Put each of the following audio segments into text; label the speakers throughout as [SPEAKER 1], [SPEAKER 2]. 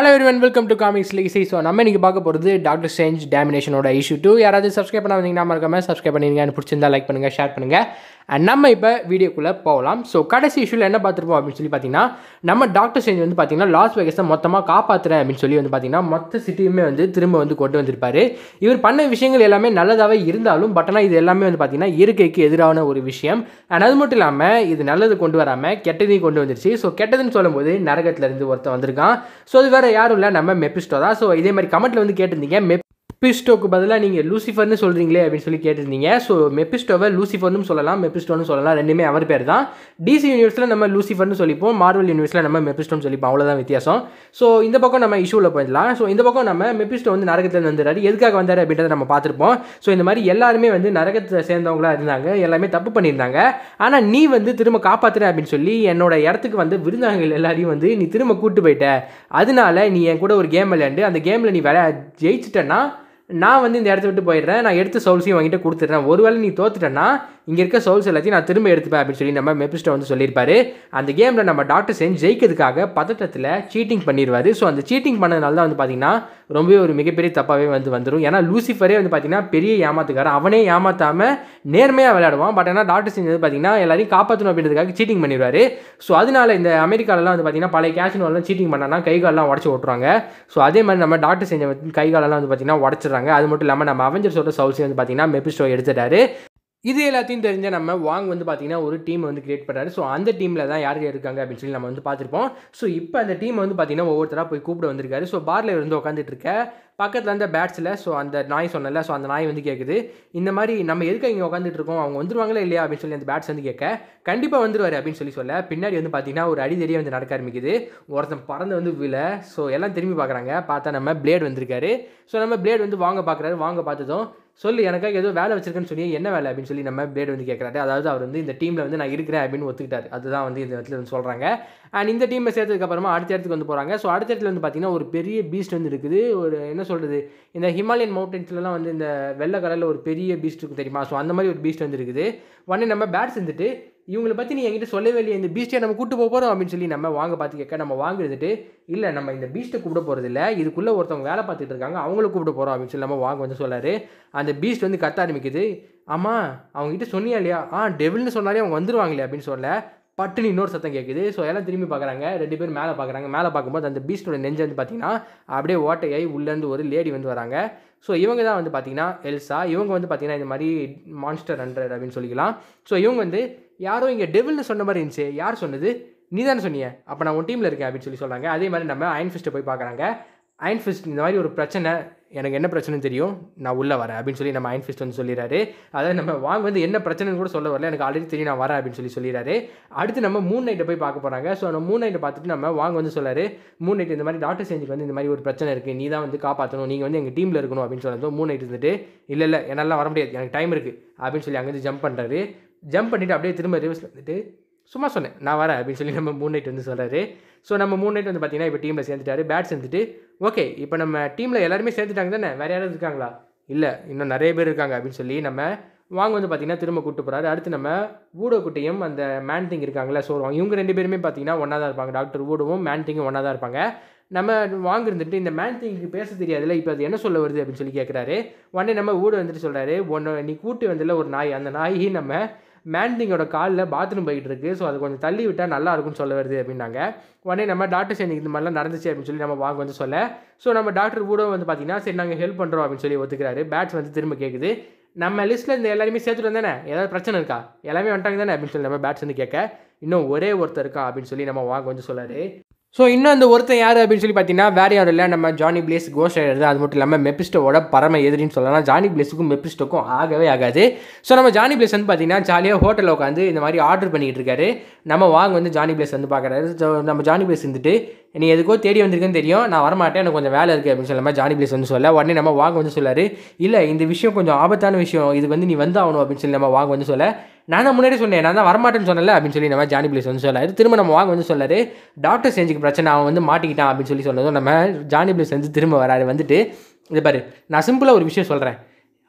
[SPEAKER 1] hello everyone welcome to comics லீசி so நம்ம இன்னைக்கு பார்க்க போகிறது டாக்டர் ஸ்ட்ரேஞ்ச் டேமினேஷனோட இஷ்யூ டூ யாராவது சப்ஸ்கிரைப் பண்ண வந்தீங்கன்னா மறக்காம சப்ஸ்கிரைப் பண்ணிருங்க எனக்கு பிடிச்சிருந்தா லைக் பண்ணுங்கள் ஷேர் பண்ணுங்கள் அண்ட் நம்ம இப்போ வீடியோக்குள்ளே போகலாம் ஸோ கடைசி இஷ்யூவில் என்ன பார்த்துருப்போம் அப்படின்னு சொல்லி பார்த்தீங்கன்னா நம்ம டாக்டர் ஸ்ட்ரேஞ்ச் வந்து பார்த்தீங்கன்னா லாஸ் வேகஸை மொத்தமாக காப்பாற்றுறேன் அப்படின்னு சொல்லி வந்து பார்த்தீங்கன்னா மொத்த சிட்டியுமே வந்து திரும்ப வந்து கொண்டு வந்திருப்பாரு இவர் பண்ண விஷயங்கள் எல்லாமே நல்லதாகவே இருந்தாலும் பட் ஆனால் இது எல்லாமே வந்து பார்த்தீங்கன்னா இயற்கைக்கு எதிரான ஒரு விஷயம் அண்ட் அது மட்டும் இல்லாமல் இது நல்லது கொண்டு வராமல் கெட்டதையும் கொண்டு வந்துருச்சு ஸோ கெட்டதுன்னு சொல்லும்போது நரகத்துல இருந்து ஒருத்தன் வந்திருக்கான் ஸோ அது வேறு யாரும் இல்லை நம்ம மெப்பிஸ்டோ தான் ஸோ இதே மாதிரி கமெண்ட்டில் வந்து கேட்டிருந்தீங்க மெப்பிஸ்டோக்கு பதிலாக நீங்கள் லூசிஃபர்னு சொல்கிறீங்களே அப்படின்னு சொல்லி கேட்டிருந்தீங்க ஸோ மெப்பிஸ்டோவை லூசிஃபர்னு சொல்லலாம் மெப்பிஸ்டோன்னு சொல்லலாம் ரெண்டுமே அவர் பேர் தான் டிசி யூனிவர்ஸில் நம்ம லூசிஃபர்னு சொல்லிப்போம் மார்வல் யூனிவர்ஸில் நம்ம மெப்பிஸ்டோன்னு சொல்லிப்போம் அவ்வளோதான் வித்தியாசம் ஸோ இந்த பக்கம் நம்ம இஷ்யூவில் போயிடலாம் ஸோ இந்த பக்கம் நம்ம மெப்பிஸ்டோ வந்து நரகத்தில் வந்துடுறாரு எதுக்காக வந்தார் அப்படின்றத நம்ம பார்த்துருப்போம் ஸோ இந்த மாதிரி எல்லாருமே வந்து நரகத்தை சேர்ந்தவங்களா இருந்தாங்க எல்லாமே தப்பு பண்ணியிருந்தாங்க ஆனால் நீ வந்து திரும்ப காப்பாற்றுறேன் அப்படின்னு சொல்லி என்னோட இடத்துக்கு வந்து விருந்தாங்கள் எல்லாரையும் வந்து நீ திரும்ப கூட்டு போயிட்ட அதனால நீ என் கூட ஒரு கேம் விளையாண்டு அந்த கேமில் நீ விளையா ஜெயிச்சிட்டேன்னா நான் வந்து இந்த இடத்த விட்டு போயிடுறேன் நான் எடுத்த சோல்ஸையும் வாங்கிட்டு கொடுத்துட்றேன் ஒருவேளை நீ தோத்துட்டேன்னா இங்கே இருக்க சோல்ஸ் எல்லாத்தையும் நான் திரும்ப எடுத்துப்பேன் அப்படின்னு சொல்லி நம்ம மெப்பிஸ்டோ வந்து சொல்லியிருப்பாரு அந்த கேமில் நம்ம டாக்டர் சென் ஜெயிக்கிறதுக்காக பதட்டத்தில் சீட்டிங் பண்ணிடுவார் ஸோ அந்த சீட்டிங் பண்ணதுனால தான் வந்து பார்த்தீங்கன்னா ரொம்பவே ஒரு மிகப்பெரிய தப்பாகவே வந்து வந்துடும் ஏன்னா லூசிஃபரே வந்து பார்த்தீங்கன்னா பெரிய ஏமாத்துக்காரன் அவனே ஏமாத்தாமல் நேர்மையாக விளையாடுவான் பட் ஆனால் டாக்டர் செஞ்சு வந்து பார்த்தீங்கன்னா எல்லாரையும் காப்பாற்றணும் அப்படின்றதுக்காக சீட்டிங் பண்ணிடுவார் ஸோ அதனால இந்த அமெரிக்காலலாம் வந்து பார்த்தீங்கன்னா பழைய கேஷினோலாம் சீட்டிங் பண்ணானா கை காலெலாம் உடச்சி ஓட்டுறாங்க ஸோ அதே மாதிரி நம்ம டாக்டர் செஞ்ச வந்து கை காலெல்லாம் வந்து பார்த்தீங்கன்னா உடச்சிடுறாங்க அது மட்டும் இல்லாமல் நம்ம அவெஞ்சர்ஸோட சவுல்ஸையும் வந்து பார்த்தீங்கன்னா மெப்பிஸ்டோ எடுத்துட்டாரு இது எல்லாத்தையும் தெரிஞ்ச நம்ம வாங் வந்து பார்த்தீங்கன்னா ஒரு டீம் வந்து கிரியேட் பண்ணுறாரு ஸோ அந்த டீமில் தான் யார் யார் இருக்காங்க அப்படின்னு சொல்லி நம்ம வந்து பார்த்துருப்போம் ஸோ இப்போ அந்த டீம் வந்து பார்த்தீங்கன்னா ஒவ்வொருத்தராக போய் கூப்பிட வந்திருக்காரு ஸோ பாரில் இருந்து உட்காந்துட்டு இருக்க பக்கத்தில் அந்த பேட்ஸில் ஸோ அந்த நாய் சொன்னல ஸோ அந்த நாய் வந்து கேட்குது இந்த மாதிரி நம்ம எதுக்கு இங்கே உட்காந்துட்டு இருக்கோம் அவங்க வந்துருவாங்களா இல்லையா அப்படின்னு சொல்லி அந்த பேட்ஸ் வந்து கேட்க கண்டிப்பாக வந்துருவாரு அப்படின்னு சொல்லி சொல்ல பின்னாடி வந்து பார்த்தீங்கன்னா ஒரு அடிதடியே வந்து நடக்க ஆரம்பிக்குது ஒருத்தன் பறந்து வந்து விழ ஸோ எல்லாம் திரும்பி பார்க்குறாங்க பார்த்தா நம்ம பிளேட் வந்திருக்காரு ஸோ நம்ம பிளேட் வந்து வாங்க பார்க்குறாரு வாங்க பார்த்ததும் சொல்லு எனக்காக ஏதோ வேலை வச்சிருக்கேன்னு சொல்லி என்ன வேலை அப்படின்னு சொல்லி நம்ம பிளேட் வந்து கேட்குறாரு அதாவது அவர் வந்து இந்த டீமில் வந்து நான் இருக்கிறேன் அப்படின்னு ஒத்துக்கிட்டாரு அதுதான் வந்து இந்த இடத்துல வந்து சொல்கிறாங்க அண்ட் இந்த டீமை சேர்த்ததுக்கப்புறமா அடுத்த இடத்துக்கு வந்து போகிறாங்க ஸோ அடுத்த இடத்துல வந்து பார்த்தீங்கன்னா ஒரு பெரிய பீஸ்ட் வந்து இருக்குது ஒரு என்ன சொல்கிறது இந்த ஹிமாலயன் மவுண்டன்ஸ்லலாம் வந்து இந்த வெள்ளை கலரில் ஒரு பெரிய பீஸ்ட் இருக்கும் தெரியுமா ஸோ அந்த மாதிரி ஒரு பீஸ்ட் வந்து இருக்குது உடனே நம்ம பேட்ஸ் இருந்துட்டு இவங்களை பற்றி நீ என்கிட்ட சொல்லவே இல்லையே இந்த பீஸ்ட்டை நம்ம கூட்டு போக போகிறோம் அப்படின்னு சொல்லி நம்ம வாங்க பார்த்து கேட்க நம்ம வாங்க இருந்துட்டு இல்லை நம்ம இந்த பீஸ்ட்டை கூப்பிட போகிறது இல்லை இதுக்குள்ளே ஒருத்தவங்க வேலை பார்த்துட்டு இருக்காங்க அவங்கள கூப்பிட போகிறோம் அப்படின்னு சொல்லி நம்ம வாங்க வந்து சொல்லாரு அந்த பீஸ்ட் வந்து கத்த ஆரம்பிக்குது ஆமாம் அவங்ககிட்ட சொன்னியா இல்லையா ஆ டெவில்னு சொன்னாலே அவங்க வந்துருவாங்களே அப்படின்னு சொல்ல பட்டுன்னு இன்னொரு சத்தம் கேட்குது ஸோ எல்லாம் திரும்பி பார்க்குறாங்க ரெண்டு பேரும் மேலே பார்க்குறாங்க மேலே பார்க்கும்போது அந்த பீஸ்டோட நெஞ்சு வந்து பார்த்தீங்கன்னா அப்படியே ஓட்டையாகி உள்ளேருந்து ஒரு லேடி வந்து வராங்க ஸோ இவங்க தான் வந்து பார்த்தீங்கன்னா எல்சா இவங்க வந்து பார்த்தீங்கன்னா இந்த மாதிரி மான்ஸ்டர் ஹண்ட்ரட் அப்படின்னு சொல்லிக்கலாம் ஸோ இவங்க வந்து யாரோ இங்கே டெவில்னு சொன்ன மாதிரி இருந்துச்சு யார் சொன்னது நீ தானே சொன்னீங்க அப்போ நான் உன் டீமில் இருக்கேன் அப்படின்னு சொல்லி சொல்கிறாங்க அதே மாதிரி நம்ம அயன் ஃபிஸ்ட்டை போய் பார்க்குறாங்க அயன் ஃபிஸ்ட் இந்த மாதிரி ஒரு பிரச்சனை எனக்கு என்ன பிரச்சனைன்னு தெரியும் நான் உள்ளே வரேன் அப்படின்னு சொல்லி நம்ம அயன் ஃபிஸ்ட் வந்து சொல்லிடுறாரு அதாவது நம்ம வாங்க வந்து என்ன பிரச்சனைன்னு கூட சொல்ல வரல எனக்கு ஆல்ரெடி தெரியும் நான் வரேன் அப்படின்னு சொல்லி சொல்லிடுறாரு அடுத்து நம்ம மூணு நைட்டை போய் பார்க்க போகிறாங்க ஸோ நம்ம மூணு நைட்டை பார்த்துட்டு நம்ம வாங்க வந்து சொல்லாரு மூணு நைட் இந்த மாதிரி டாக்டர் செஞ்சுக்கு வந்து இந்த மாதிரி ஒரு பிரச்சனை இருக்குது நீ தான் வந்து காப்பாற்றணும் நீங்கள் வந்து எங்கள் டீமில் இருக்கணும் அப்படின்னு சொல்லி மூணு நைட் இருந்துட்டு இல்லை இல்லை என்னால் வர முடியாது எனக்கு டைம் இருக்குது அப்படின்னு சொல்லி அங்கேருந்து ஜம்ப் பண்ணுறாரு ஜம்ப் பண்ணிவிட்டு அப்படியே திரும்ப ரிவர்ஸ் வந்துட்டு சும்மா சொன்னேன் நான் வரேன் அப்படின்னு சொல்லி நம்ம மூணு நைட் வந்து சொல்கிறாரு ஸோ நம்ம மூணு நைட் வந்து பார்த்தீங்கன்னா இப்போ டீமில் சேர்ந்துட்டாரு பேட் சேர்ந்துட்டு ஓகே இப்போ நம்ம டீமில் எல்லாருமே சேர்த்துட்டாங்க தானே வேறு யாராவது இருக்காங்களா இல்லை இன்னும் நிறைய பேர் இருக்காங்க அப்படின்னு சொல்லி நம்ம வாங்க வந்து பார்த்தீங்கன்னா திரும்ப கூப்பிட்டு போகிறாரு அடுத்து நம்ம ஊடோ குட்டியும் அந்த மேன்திங் இருக்காங்களே ஸோ இவங்க ரெண்டு பேருமே பார்த்தீங்கன்னா ஒன்றா தான் இருப்பாங்க டாக்டர் ஊடவும் மேன்திங்கும் ஒன்றா தான் இருப்பாங்க நம்ம வாங்க இருந்துட்டு இந்த மேன்திங்க்கு பேச தெரியாதுல்ல இப்போ அது என்ன சொல்ல வருது அப்படின்னு சொல்லி கேட்குறாரு உடனே நம்ம ஊட வந்துட்டு சொல்கிறாரு ஒன்று நீ கூட்டு வந்ததில்ல ஒரு நாய் அந்த நாய் நம்ம மேன்திங்கோட காலில் பாத்ரூம் போயிட்டு இருக்கு ஸோ அது கொஞ்சம் தள்ளி விட்டால் நல்லா இருக்கும்னு சொல்ல வருது அப்படின்னாங்க உடனே நம்ம டாக்டர் சரி இந்த மாதிரிலாம் நடந்துச்சு அப்படின்னு சொல்லி நம்ம வாங்க வந்து சொல்ல ஸோ நம்ம டாக்டர் கூட வந்து பார்த்தீங்கன்னா சரி நாங்கள் ஹெல்ப் பண்ணுறோம் அப்படின்னு சொல்லி ஒத்துக்கிறாரு பேட்ஸ் வந்து திரும்ப கேட்குது நம்ம லிஸ்ட்டில் இந்த எல்லாருமே சேர்த்துட்டு வந்தானே ஏதாவது பிரச்சனை இருக்கா எல்லாமே வந்துட்டாங்க தானே அப்படின்னு சொல்லி நம்ம பேட்ஸ் வந்து கேட்க இன்னும் ஒரே ஒருத்தர் இருக்கா அப்படின்னு சொல்லி நம்ம வாங்க வந்து சொல்லாரு ஸோ இன்னும் அந்த ஒருத்தன் யார் அப்படின்னு சொல்லி பார்த்தீங்கன்னா வேறு யாரும் இல்லை நம்ம ஜானி பிளேஸ் கோஸ்ட் ரைடர் அது மட்டும் இல்லாமல் மெப்பிஸ்டோட பரம எதிரின்னு சொல்லலாம் ஜானி பிளேஸுக்கும் மெப்பிஸ்டோக்கும் ஆகவே ஆகாது ஸோ நம்ம ஜானி பிளேஸ் வந்து பார்த்தீங்கன்னா ஜாலியாக ஹோட்டலில் உட்காந்து இந்த மாதிரி ஆர்டர் பண்ணிகிட்டு இருக்காரு நம்ம வாங்க வந்து ஜானி பிளேஸ் வந்து பார்க்குறாரு ஸோ நம்ம ஜானி பிளேஸ் இருந்துட்டு நீ எதுக்கோ தேடி வந்திருக்குன்னு தெரியும் நான் வரமாட்டேன் எனக்கு கொஞ்சம் வேலை இருக்குது அப்படின்னு சொல்லாமல் ஜானி பிளேஸ் வந்து சொல்ல உடனே நம்ம வாங்க வந்து சொல்லாரு இல்லை இந்த விஷயம் கொஞ்சம் ஆபத்தான விஷயம் இது வந்து நீ வந்து ஆகணும் அப்படின்னு சொல்லி நம்ம வாங்க வந்து சொல்ல நான் தான் முன்னாடி சொன்னேன் நான் தான் வரமாட்டேன்னு சொன்னல அப்படின்னு சொல்லி நம்ம ஜானி பிளேஸ் வந்து சொல்லாரு திரும்ப நம்ம வாங்க வந்து சொல்லாரு டாக்டர் செஞ்சுக்கு பிரச்சனை அவன் வந்து மாட்டிக்கிட்டான் அப்படின்னு சொல்லி சொன்னதும் நம்ம ஜானி பிளேஸ் வந்து திரும்ப வராரு வந்துட்டு இது பாரு நான் சிம்பிளாக ஒரு விஷயம் சொல்கிறேன்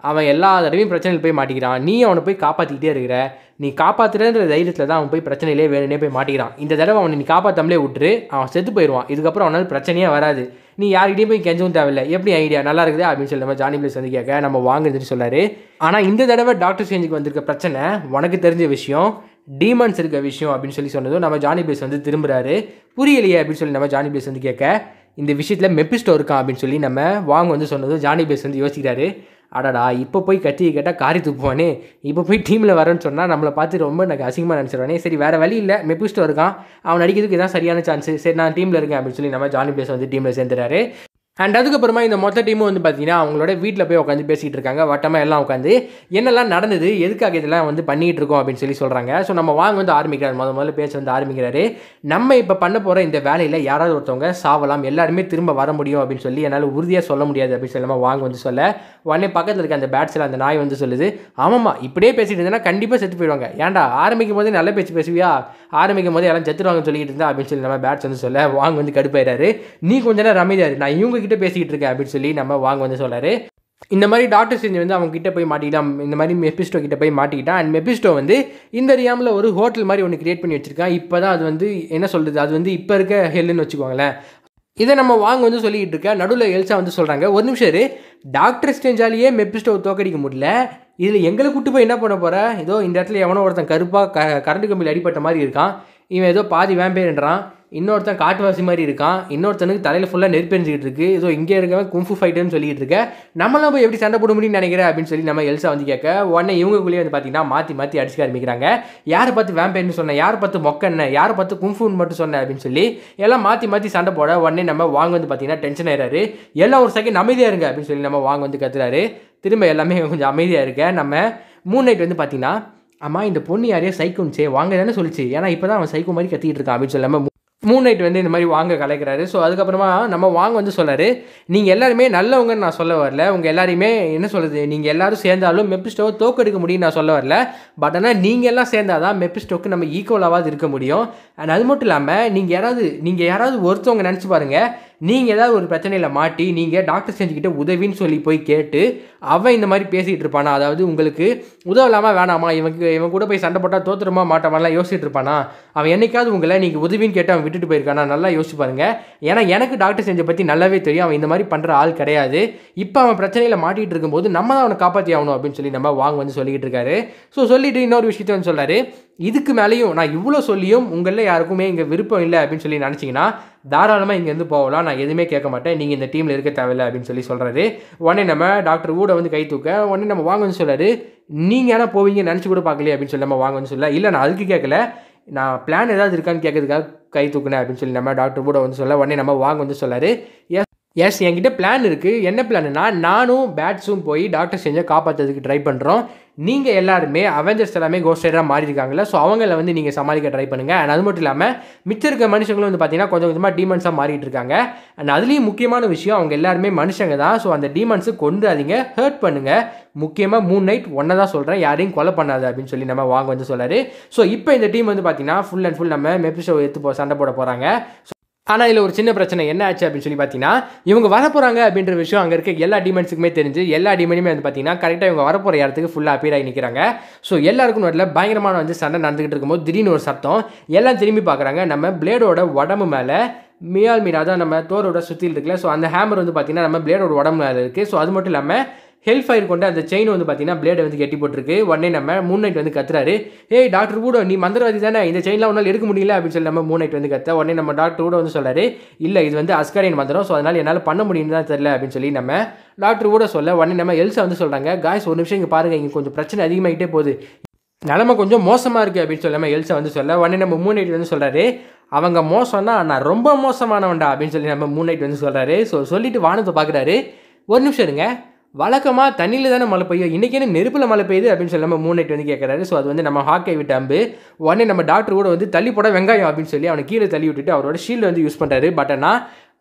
[SPEAKER 1] அவன் எல்லா தடவையும் பிரச்சனையில் போய் மாட்டிக்கிறான் நீ அவனை போய் காப்பாற்றிக்கிட்டே இருக்கிற நீ காப்பாற்றுறன்ற தைரியத்தில் தான் அவன் போய் பிரச்சனையிலே வேணுனே போய் மாட்டிக்கிறான் இந்த தடவை அவனை நீ காப்பாற்றாமலே விட்டுரு அவன் செத்து போயிடுவான் இதுக்கப்புறம் அவனால் பிரச்சனையே வராது நீ யார்கிட்டயும் போய் கெஞ்சவும் தேவையில்லை எப்படி ஐடியா நல்லா இருக்குது அப்படின்னு சொல்லி நம்ம ஜானி பிளேஸ் வந்து கேட்க நம்ம வாங்குதுன்னு சொல்லாரு ஆனால் இந்த தடவை டாக்டர் சேஞ்சுக்கு வந்திருக்க பிரச்சனை உனக்கு தெரிஞ்ச விஷயம் டீமன்ஸ் இருக்க விஷயம் அப்படின்னு சொல்லி சொன்னதும் நம்ம ஜானி பிளேஸ் வந்து திரும்புறாரு புரியலையே அப்படின்னு சொல்லி நம்ம ஜானி பிளேஸ் வந்து கேட்க இந்த விஷயத்தில் மெப்பிஸ்டோ இருக்கான் அப்படின்னு சொல்லி நம்ம வாங்க வந்து சொன்னதும் ஜானி பிளேஸ் வந்து யோசிக்கிறாரு அடடா இப்போ போய் கத்தி கேட்டால் காரி துப்புவானே இப்போ போய் டீமில் வரேன்னு சொன்னால் நம்மளை பார்த்து ரொம்ப எனக்கு அசிங்கமாக நினச்சிடுவானே சரி வேறு வழி இல்லை மெப்பிஸ்டோ இருக்கான் அவன் நடிக்கிறதுக்கு இதான் சரியான சான்ஸ் சரி நான் டீமில் இருக்கேன் அப்படின்னு சொல்லி நம்ம ஜானி பிளேஸ் வந்து டீமில் சேர்ந்துறாரு அண்ட் அதுக்கப்புறமா இந்த மொத்த டீமும் வந்து பார்த்தீங்கன்னா அவங்களோட வீட்டில் போய் உட்காந்து பேசிகிட்டு இருக்காங்க வட்டமாக எல்லாம் உட்காந்து என்னெல்லாம் நடந்தது எதுக்காக இதெல்லாம் வந்து பண்ணிகிட்டு இருக்கோம் அப்படின்னு சொல்லி சொல்கிறாங்க ஸோ நம்ம வாங்க வந்து ஆரம்பிக்கிறார் முத முதல்ல பேச வந்து ஆரம்பிக்கிறாரு நம்ம இப்போ பண்ண போகிற இந்த வேலையில் யாராவது ஒருத்தவங்க சாவலாம் எல்லாருமே திரும்ப வர முடியும் அப்படின்னு சொல்லி என்னால் உறுதியாக சொல்ல முடியாது அப்படின்னு சொல்லி நம்ம வாங்க வந்து சொல்ல உடனே பக்கத்தில் இருக்க அந்த பேட்ஸில் அந்த நாய் வந்து சொல்லுது ஆமாம்மா இப்படியே பேசிட்டு இருந்தேன்னா கண்டிப்பாக செத்து போயிடுவாங்க ஏன்டா ஆரம்பிக்கும் போதே நல்ல பேச்சு பேசுவியா ஆரம்பிக்கும் போதே எல்லாம் செத்துருவாங்கன்னு சொல்லிட்டு இருந்தா அப்படின்னு சொல்லி நம்ம பேட்ஸ் வந்து சொல்ல வாங்க வந்து கடுப்பாயிறாரு நீ கொஞ்ச நேரம் அமைதியாரு நான் இவங்க கிட்ட பேசிக்கிட்டு இருக்கேன் அப்படின்னு சொல்லி நம்ம வாங்க வந்து சொல்றாரு இந்த மாதிரி டாக்டர் செஞ்சு வந்து அவங்க கிட்ட போய் மாட்டிக்கிட்டான் இந்த மாதிரி மெப்பிஸ்டோ கிட்ட போய் மாட்டிக்கிட்டான் அண்ட் மெப்பிஸ்டோ வந்து இந்த ரியாமில் ஒரு ஹோட்டல் மாதிரி ஒன்று கிரியேட் பண்ணி வச்சிருக்கான் இப்போ தான் அது வந்து என்ன சொல்கிறது அது வந்து இப்போ இருக்க ஹெல்லுன்னு வச்சுக்கோங்களேன் இதை நம்ம வாங்க வந்து சொல்லிக்கிட்டு இருக்க நடுவில் எல்சா வந்து சொல்கிறாங்க ஒரு நிமிஷம் இரு டாக்டர் ஸ்டேஞ்சாலேயே மெப்பிஸ்டோ தோக்கடிக்க முடியல இதில் எங்களை கூட்டு போய் என்ன பண்ண போகிற ஏதோ இந்த இடத்துல எவனோ ஒருத்தன் கருப்பாக க கரண்ட் கம்பியில் அடிப்பட்ட மாதிரி இருக்கான் இவன் ஏதோ பாதி வேம்பேர்ன்றான் இன்னொருத்தன் காட்டுவாசி மாதிரி இருக்கான் இன்னொருத்தனுக்கு தலையில் ஃபுல்லாக நெருப்பெரிஞ்சிக்கிட்டு இருக்கு ஏதோ இங்கே இருக்கவன் கும்ஃபு ஃபைட்டர்னு சொல்லிட்டு இருக்க நம்மளாம் போய் எப்படி சண்டை போட முடியும்னு நினைக்கிறேன் அப்படின்னு சொல்லி நம்ம எல்சா வந்து கேட்க உடனே இவங்களுக்குள்ளேயே வந்து பார்த்தீங்கன்னா மாற்றி மாற்றி அடிச்சுக்க ஆரம்பிக்கிறாங்க யாரை பார்த்து வேம்பேர்னு சொன்னேன் யாரை பார்த்து மொக்கன்னு யாரை பார்த்து கும்ஃபுன்னு மட்டும் சொன்னேன் அப்படின்னு சொல்லி எல்லாம் மாற்றி மாற்றி சண்டை போட உடனே நம்ம வாங்க வந்து பார்த்தீங்கன்னா டென்ஷன் ஆயிடுறாரு எல்லாம் ஒரு செகண்ட் அமைதியாக இருங்க அப்படின்னு சொல்லி நம்ம வாங்க வந்து கத்துறாரு திரும்ப எல்லாமே கொஞ்சம் அமைதியாக இருக்க நம்ம மூணு நைட் வந்து பார்த்தீங்கன்னா அம்மா இந்த பொண்ணு யாரையோ சைக்கோன்ச்சே வாங்க தானே சொல்லிச்சு ஏன்னா இப்போ தான் அவன் சைக்கோ மாதிரி கத்திட்டு இருக்கான் அப்படின்னு சொல்லாமல் மூணு நைட் வந்து இந்த மாதிரி வாங்க கலைக்கிறாரு ஸோ அதுக்கப்புறமா நம்ம வாங்க வந்து சொல்கிறாரு நீங்கள் எல்லாருமே நல்லவங்கன்னு நான் சொல்ல வரல உங்கள் எல்லாரையுமே என்ன சொல்கிறது நீங்கள் எல்லாரும் சேர்ந்தாலும் மெப்பிஸ்டோவை தோக்கெடுக்க முடியும்னு நான் சொல்ல வரல பட் ஆனால் நீங்கள் எல்லாம் சேர்ந்தால் தான் மெப்பிஸ்டோக்கு நம்ம ஈக்குவலாவது இருக்க முடியும் அண்ட் அது மட்டும் இல்லாமல் நீங்கள் யாராவது நீங்கள் யாராவது ஒருத்தவங்க நினச்சி பாருங்கள் நீங்கள் ஏதாவது ஒரு பிரச்சனையில் மாட்டி நீங்கள் டாக்டர் செஞ்சுக்கிட்ட உதவின்னு சொல்லி போய் கேட்டு அவன் இந்த மாதிரி பேசிகிட்டு இருப்பானா அதாவது உங்களுக்கு உதவலாமா வேணாமா இவனுக்கு இவன் கூட போய் சண்டை போட்டால் தோத்துருமா மாட்டாமான்லாம் யோசிச்சுட்டு இருப்பானா அவன் என்னைக்காவது உங்களை நீங்கள் உதவின்னு கேட்டு அவன் விட்டுட்டு போயிருக்கானா நல்லா யோசிச்சு பாருங்க ஏன்னா எனக்கு டாக்டர் செஞ்ச பற்றி நல்லாவே தெரியும் அவன் இந்த மாதிரி பண்ணுற ஆள் கிடையாது இப்போ அவன் பிரச்சனையில் மாட்டிகிட்டு இருக்கும்போது நம்ம தான் அவனை காப்பாற்றி ஆகணும் அப்படின்னு சொல்லி நம்ம வாங்க வந்து சொல்லிக்கிட்டு இருக்காரு ஸோ சொல்லிட்டு இன்னொரு விஷயத்த வந்து சொல்கிறாரு இதுக்கு மேலேயும் நான் இவ்வளோ சொல்லியும் உங்களில் யாருக்குமே இங்கே விருப்பம் இல்லை அப்படின்னு சொல்லி நினச்சிங்கன்னா தாராளமாக இங்கேருந்து போகலாம் நான் எதுவுமே கேட்க மாட்டேன் நீங்கள் இந்த டீமில் இருக்க தேவையில்லை அப்படின்னு சொல்லி சொல்கிறாரு உடனே நம்ம டாக்டர் ஊட வந்து கை தூக்க உடனே நம்ம வாங்க வந்து சொல்கிறாரு நீங்கள் ஏன்னா போவீங்க நினச்சி கூட பார்க்கலையே அப்படின்னு சொல்லி நம்ம வாங்க வந்து சொல்ல இல்லை நான் அதுக்கு கேட்கல நான் பிளான் ஏதாவது இருக்கான்னு கேட்கறதுக்காக கை தூக்குனேன் அப்படின்னு சொல்லி நம்ம டாக்டர் கூட வந்து சொல்ல உடனே நம்ம வாங்க வந்து சொல்லாரு எஸ் எஸ் என்கிட்ட பிளான் இருக்குது என்ன பிளான்னா நானும் பேட்ஸும் போய் டாக்டர் செஞ்சை காப்பாற்றுறதுக்கு ட்ரை பண்ணுறோம் நீங்கள் எல்லாருமே அவெஞ்சர்ஸ் எல்லாமே கோஸ்ட் ரைடராக மாறி இருக்காங்களா ஸோ அவங்கள வந்து நீங்கள் சமாளிக்க ட்ரை பண்ணுங்கள் அண்ட் அது மட்டும் இல்லாமல் மிச்சம் இருக்க மனுஷங்களும் வந்து பார்த்தீங்கன்னா கொஞ்சம் கொஞ்சமாக டீமன்ஸாக மாறிட்டு இருக்காங்க அண்ட் அதுலேயும் முக்கியமான விஷயம் அவங்க எல்லாருமே மனுஷங்க தான் ஸோ அந்த டீமன்ஸு கொண்டாதீங்க ஹர்ட் பண்ணுங்கள் முக்கியமாக மூணு நைட் ஒன்றை தான் சொல்கிறேன் யாரையும் கொலை பண்ணாது அப்படின்னு சொல்லி நம்ம வாங்க வந்து சொல்லாரு ஸோ இப்போ இந்த டீம் வந்து பார்த்தீங்கன்னா ஃபுல் அண்ட் ஃபுல் நம்ம மெபிஷோ எடுத்து போ சண்டை போட போகிறாங்க ஆனால் இதில் ஒரு சின்ன பிரச்சனை என்ன ஆச்சு அப்படின்னு சொல்லி பார்த்தீங்கன்னா இவங்க வரப்போகிறாங்க அப்படின்ற விஷயம் அங்கே இருக்க எல்லா டிமெண்ட்ஸுக்குமே தெரிஞ்சு எல்லா டிமெண்ட்டுமே வந்து பார்த்தீங்கன்னா கரெக்டாக இவங்க வரப்போகிற இடத்துக்கு ஃபுல்லாக அப்பீர் ஆகி நிற்கிறாங்க ஸோ எல்லாருக்கும் நடுவில் பயங்கரமான வந்து சண்டை நடந்துகிட்டு இருக்கும்போது திடீர்னு ஒரு சத்தம் எல்லாம் திரும்பி பார்க்குறாங்க நம்ம பிளேடோட உடம்பு மேலே மியால் மீனா தான் நம்ம தோரோட சுற்றில் இருக்குல்ல ஸோ அந்த ஹேமர் வந்து பார்த்தீங்கன்னா நம்ம பிளேடோட உடம்பு மேலே இருக்குது ஸோ அது மட்டும் இல்லாமல் ஹெல்ப் ஃபயர் கொண்டு அந்த செயின் வந்து பார்த்தீங்கன்னா பிளேடை வந்து கட்டி போட்டிருக்கு உடனே நம்ம மூன் நைட் வந்து கத்துறாரு ஏய் டாக்டர் கூட நீ மந்திரவாதி தானே இந்த செயின்லாம் உன்னால் எடுக்க முடியல அப்படின்னு சொல்லி நம்ம மூன் நைட் வந்து கத்த உடனே நம்ம டாக்டர் கூட வந்து சொல்றாரு இல்லை இது வந்து அஸ்காரியன் மந்திரம் ஸோ அதனால் என்னால் பண்ண முடியும்னு தான் தெரியல அப்படின்னு சொல்லி நம்ம டாக்டர் கூட சொல்ல உடனே நம்ம எல்சா வந்து சொல்கிறாங்க காய்ஸ் ஒரு நிமிஷம் இங்கே பாருங்கள் இங்கே கொஞ்சம் பிரச்சனை அதிகமாகிட்டே போகுது நிலமை கொஞ்சம் மோசமாக இருக்குது அப்படின்னு சொல்லி நம்ம எல்சா வந்து சொல்ல உடனே நம்ம மூன் நைட் வந்து சொல்கிறாரு அவங்க மோசம்னா நான் ரொம்ப மோசமானவன்டா அப்படின்னு சொல்லி நம்ம மூன் நைட் வந்து சொல்கிறாரு ஸோ சொல்லிட்டு வானத்தை பார்க்குறாரு ஒரு நிமிஷம் இருங்க வழக்கமாக தண்ணியில் தானே மழை பெய்யும் இன்றைக்கி என்ன நெருப்பில் மழை பெய்யுது அப்படின்னு சொல்லி நம்ம மூணு நைட் வந்து கேட்குறாரு ஸோ அது வந்து நம்ம ஹாக்கை விட்டு அம்பு உடனே நம்ம டாக்டர் கூட வந்து தள்ளி போட வெங்காயம் அப்படின்னு சொல்லி அவனை கீழே தள்ளி விட்டுட்டு அவரோட ஷீல்டு வந்து யூஸ் பண்ணுறாரு பட் ஆனால்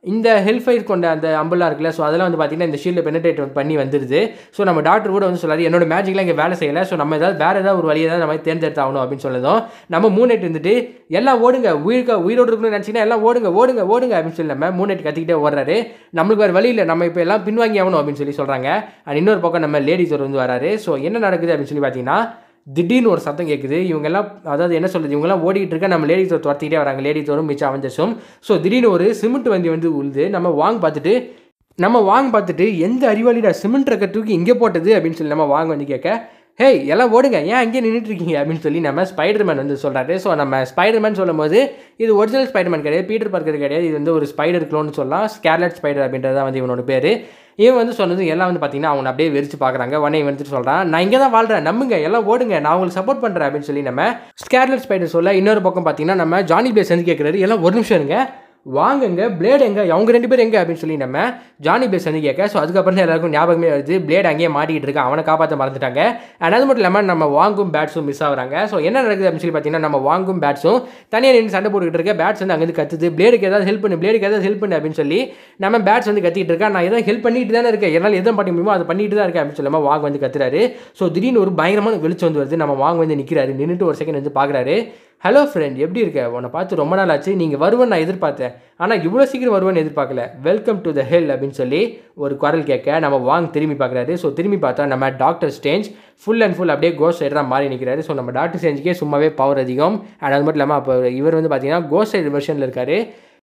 [SPEAKER 1] இந்த ஹெல்ஃபைர் கொண்ட அந்த அம்புலாம் இருக்குல்ல ஸோ அதெல்லாம் வந்து பார்த்தீங்கன்னா இந்த ஷீல்டில் பெனிட்ரேட் பண்ணி வந்துருது ஸோ நம்ம டாக்டர் கூட வந்து சொல்லாரு என்னோட மேஜிக்லாம் இங்கே வேலை செய்யலை ஸோ நம்ம ஏதாவது வேறு ஏதாவது ஒரு வழியை தான் நம்ம தேர்ந்தெடுத்தாகணும் அப்படின்னு சொல்லதும் நம்ம மூணெட்டு இருந்துட்டு எல்லாம் ஓடுங்க உயிருக்க உயிரோடு இருக்கணும்னு நினச்சிங்கன்னா எல்லாம் ஓடுங்க ஓடுங்க ஓடுங்க அப்படின்னு சொல்லி நம்ம மூணெட்டு கத்திக்கிட்டே ஓடுறாரு நம்மளுக்கு வேறு வழி இல்லை நம்ம இப்போ எல்லாம் பின்வாங்கி ஆகணும் அப்படின்னு சொல்லி சொல்கிறாங்க அண்ட் இன்னொரு பக்கம் நம்ம லேடிஸ் ஒரு வந்து வராரு ஸோ என்ன நடக்குது அப்படின்னு சொல்லி பார்த்தீங்கன்னா திடீர்னு ஒரு சத்தம் கேட்குது இவங்கெல்லாம் அதாவது என்ன சொல்கிறது இவங்கெல்லாம் ஓடிட்டு இருக்க நம்ம லேடிஸ் ஒரு துரத்திக்கிட்டே வராங்க லேடிஸ் வரும் மிச்சம் அவஞ்சஸும் ஸோ திடீர்னு ஒரு சிமெண்ட் வண்டி வந்து உழுது நம்ம வாங்க பார்த்துட்டு நம்ம வாங்க பார்த்துட்டு எந்த அறிவாளிடா சிமெண்ட் ட்ரக்கை தூக்கி இங்கே போட்டது அப்படின்னு சொல்லி நம்ம வாங்க வந்து கேட்க ஹேய் எல்லாம் ஓடுங்க ஏன் அங்கேயே நின்றுட்டு இருக்கீங்க அப்படின்னு சொல்லி நம்ம ஸ்பைடர்மேன் வந்து சொல்கிறாரு ஸோ நம்ம ஸ்பைடர்மேன் சொல்லும்போது இது ஒரிஜினல் ஸ்பைடர்மேன் கிடையாது பீட்டர் பார்க்கர் கிடையாது இது வந்து ஒரு ஸ்பைடர் க்ளோன்னு சொல்லலாம் ஸ்கேர்லட் ஸ்பைடர் அப்படின்றது தான் வந்து இவனோட பேர் இவன் வந்து சொன்னது எல்லாம் வந்து பார்த்தீங்கன்னா அவங்க அப்படியே வெறிச்சு பார்க்குறாங்க உடனே இவன் வந்துட்டு சொல்கிறான் நான் இங்கே தான் வாழ்கிறேன் நம்புங்க எல்லாம் ஓடுங்க நான் உங்களுக்கு சப்போர்ட் பண்ணுறேன் அப்படின்னு சொல்லி நம்ம ஸ்கேர்லட் ஸ்பைடர் சொல்ல இன்னொரு பக்கம் பார்த்தீங்கன்னா நம்ம ஜானி பிளேஸ் வந்து கேட்குறாரு எல்லாம் ஒரு நிமிஷம் இருங்க வாங்குங்க பிளேட் எங்க அவங்க ரெண்டு பேரும் எங்க அப்படின்னு சொல்லி நம்ம ஜானி பேஸ் வந்து கேட்க ஸோ அதுக்கப்புறம் தான் எல்லாருக்கும் ஞாபகமே வருது பிளேட் அங்கேயே மாட்டிக்கிட்டு இருக்கு அவனை காப்பாற்ற மறந்துட்டாங்க அண்ட் அது மட்டும் இல்லாமல் நம்ம வாங்கும் பேட்ஸும் மிஸ் ஆகுறாங்க ஸோ என்ன நடக்குது அப்படின்னு சொல்லி பார்த்தீங்கன்னா நம்ம வாங்கும் பேட்ஸும் தனியாக நின்று சண்டை போட்டுக்கிட்டு இருக்க பேட்ஸ் வந்து அங்கேருந்து கத்துது பிளேடுக்கு ஏதாவது ஹெல்ப் பண்ணு பிளேடுக்கு ஏதாவது ஹெல்ப் பண்ணு அப்படின்னு சொல்லி நம்ம பேட்ஸ் வந்து கத்திட்டு இருக்கேன் நான் எதாவது ஹெல்ப் பண்ணிட்டு தானே இருக்கேன் என்னால் எதுவும் பண்ண முடியுமோ அதை பண்ணிட்டு தான் இருக்கேன் அப்படின்னு சொல்லாமல் வாங்க வந்து கத்துறாரு ஸோ திடீர்னு ஒரு பயங்கரமான வெளிச்சம் வந்து வருது நம்ம வாங்க வந்து நிற்கிறாரு நின்றுட்டு ஒரு செகண்ட் வந்து பார்க்குறாரு ஹலோ ஃப்ரெண்ட் எப்படி இருக்க உன்னை பார்த்து ரொம்ப நாள் ஆச்சு நீங்கள் வருவேன் நான் எதிர்பார்த்தேன் ஆனால் இவ்வளோ சீக்கிரம் வருவேன்னு எதிர்பார்க்கல வெல்கம் டு த ஹெல் அப்படின்னு சொல்லி ஒரு குரல் கேட்க நம்ம வாங்க திரும்பி பார்க்குறாரு ஸோ திரும்பி பார்த்தா நம்ம doctor strange full and full அப்படியே கோஸ்ட் சைடு தான் மாறி நிற்கிறாரு ஸோ நம்ம டாக்டர் ஸ்டேஞ்சுக்கே சும்மாவே பவர் அதிகம் அண்ட் அது மட்டும் இல்லாமல் அப்போ இவர் வந்து பார்த்தீங்கன்னா கோஸ்ட் சைடு வெர்ஷனில் இருக்காரு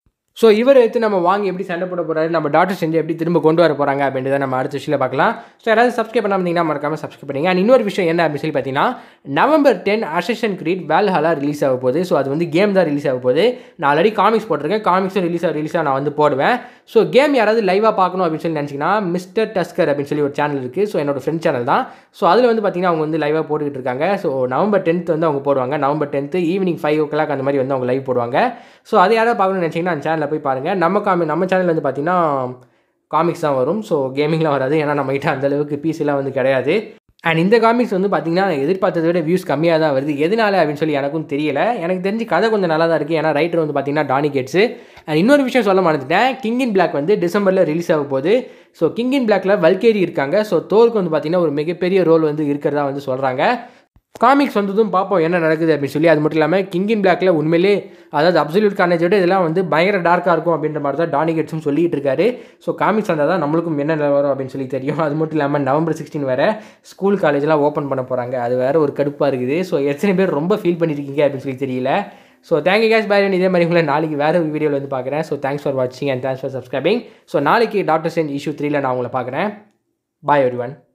[SPEAKER 1] ஸோ இவர் எடுத்து நம்ம வாங்கி எப்படி சண்டை போட போகிறாரு நம்ம டாக்டர் செஞ்சு எப்படி திரும்ப கொண்டு வர போகிறாங்க அப்படின்றத நம்ம அடுத்த விஷயம் பார்க்கலாம் ஸோ யாராவது சப்ஸ்கிரைப் பண்ணாம இருந்தீங்கன்னா மறக்காம சப்ஸ்கிரைப் பண்ணுங்க அண்ட் இன்னொரு விஷயம் என்ன அப்படின்னு சொல்லி பார்த்தீங்கன்னா நவம்பர் டென் அசஷன் கிரீட் வேல் ஹாலாக ரிலீஸ் ஆக போகுது ஸோ அது வந்து கேம் தான் ரிலீஸ் ஆக போகுது நான் ஆல்ரெடி காமிக்ஸ் போட்டிருக்கேன் காமிக்ஸும் ரிலீஸ் ஆக ரிலீஸாக நான் வந்து போடுவேன் ஸோ கேம் யாராவது லைவாக பார்க்கணும் அப்படின்னு சொல்லி நினச்சிங்கன்னா மிஸ்டர் டஸ்கர் அப்படின்னு சொல்லி ஒரு சேனல் இருக்குது ஸோ என்னோட ஃப்ரெண்ட் சேனல் தான் ஸோ அதில் வந்து பார்த்தீங்கன்னா அவங்க வந்து லைவாக போட்டுக்கிட்டு இருக்காங்க ஸோ நவம்பர் டென்த் வந்து அவங்க போடுவாங்க November tenth evening five o'clock அந்த மாதிரி வந்து அவங்க லைவ் போடுவாங்க ஸோ அதை யாராவது பார்க்கணும்னு நினச்சிங்கன்னா அந்த சேனலில் போய் பாருங்கள் நம்ம காமி நம்ம சேனல் வந்து பார்த்தீங்கன்னா காமிக்ஸ் தான் வரும் ஸோ கேமிங்லாம் வராது ஏன்னா நம்மகிட்ட அந்தளவுக்கு பிசிலாம் வந்து கிடையாது அண்ட் இந்த காமிக்ஸ் வந்து பார்த்தீங்கன்னா நான் எதிர்பார்த்ததை விட வியூஸ் கம்மியாக தான் வருது எதனால அப்படின்னு சொல்லி எனக்கும் தெரியல எனக்கு தெரிஞ்சு கதை கொஞ்சம் நல்லா தான் இருக்குது ஏன்னா ரைட்டர் வந்து பார்த்தீங்கன்னா டானி கேட்ஸு அண்ட் இன்னொரு விஷயம் சொல்ல மறந்துட்டேன் கிங் இன் பிளாக் வந்து டிசம்பரில் ரிலீஸ் ஆக போகுது ஸோ கிங் இன் பிளாக்ல வல்கேரி இருக்காங்க ஸோ தோருக்கு வந்து பார்த்தீங்கன்னா ஒரு மிகப்பெரிய ரோல் வந்து இருக்கிறதா வந்து சொல்கிறாங்க காமிக்ஸ் வந்ததும் பார்ப்போம் என்ன நடக்குது அப்படின்னு சொல்லி அது மட்டும் இல்லாமல் கிங் இன் பிளாக்ல உண்மையிலே அதாவது அப்சல்யூட் கார்னேஜ் விட இதெல்லாம் வந்து பயங்கர டார்க்காக இருக்கும் அப்படின்ற மாதிரி தான் டானி கெட்ஸும் சொல்லிட்டு இருக்காரு ஸோ காமிக்ஸ் வந்தால் தான் நம்மளுக்கும் என்ன வரும் அப்படின்னு சொல்லி தெரியும் அது மட்டும் இல்லாமல் நவம்பர் சிக்ஸ்டீன் வேறு ஸ்கூல் காலேஜ்லாம் ஓப்பன் பண்ண போகிறாங்க அது வேறு ஒரு கடுப்பாக இருக்குது ஸோ எத்தனை பேர் ரொம்ப ஃபீல் பண்ணியிருக்கீங்க அப்படின்னு சொல்லி தெரியல ஸோ தேங்க்யூ கேஸ் பாய் இதே மாதிரி உங்களை நாளைக்கு வேறு ஒரு வீடியோவில் வந்து பார்க்குறேன் ஸோ தேங்க்ஸ் ஃபார் வாட்சிங் and thanks for subscribing so நாளைக்கு டாக்டர் சென்ட் இஷ்யூ த்ரீல நான் உங்களை பார்க்குறேன் பாய் எவ்ரி ஒன்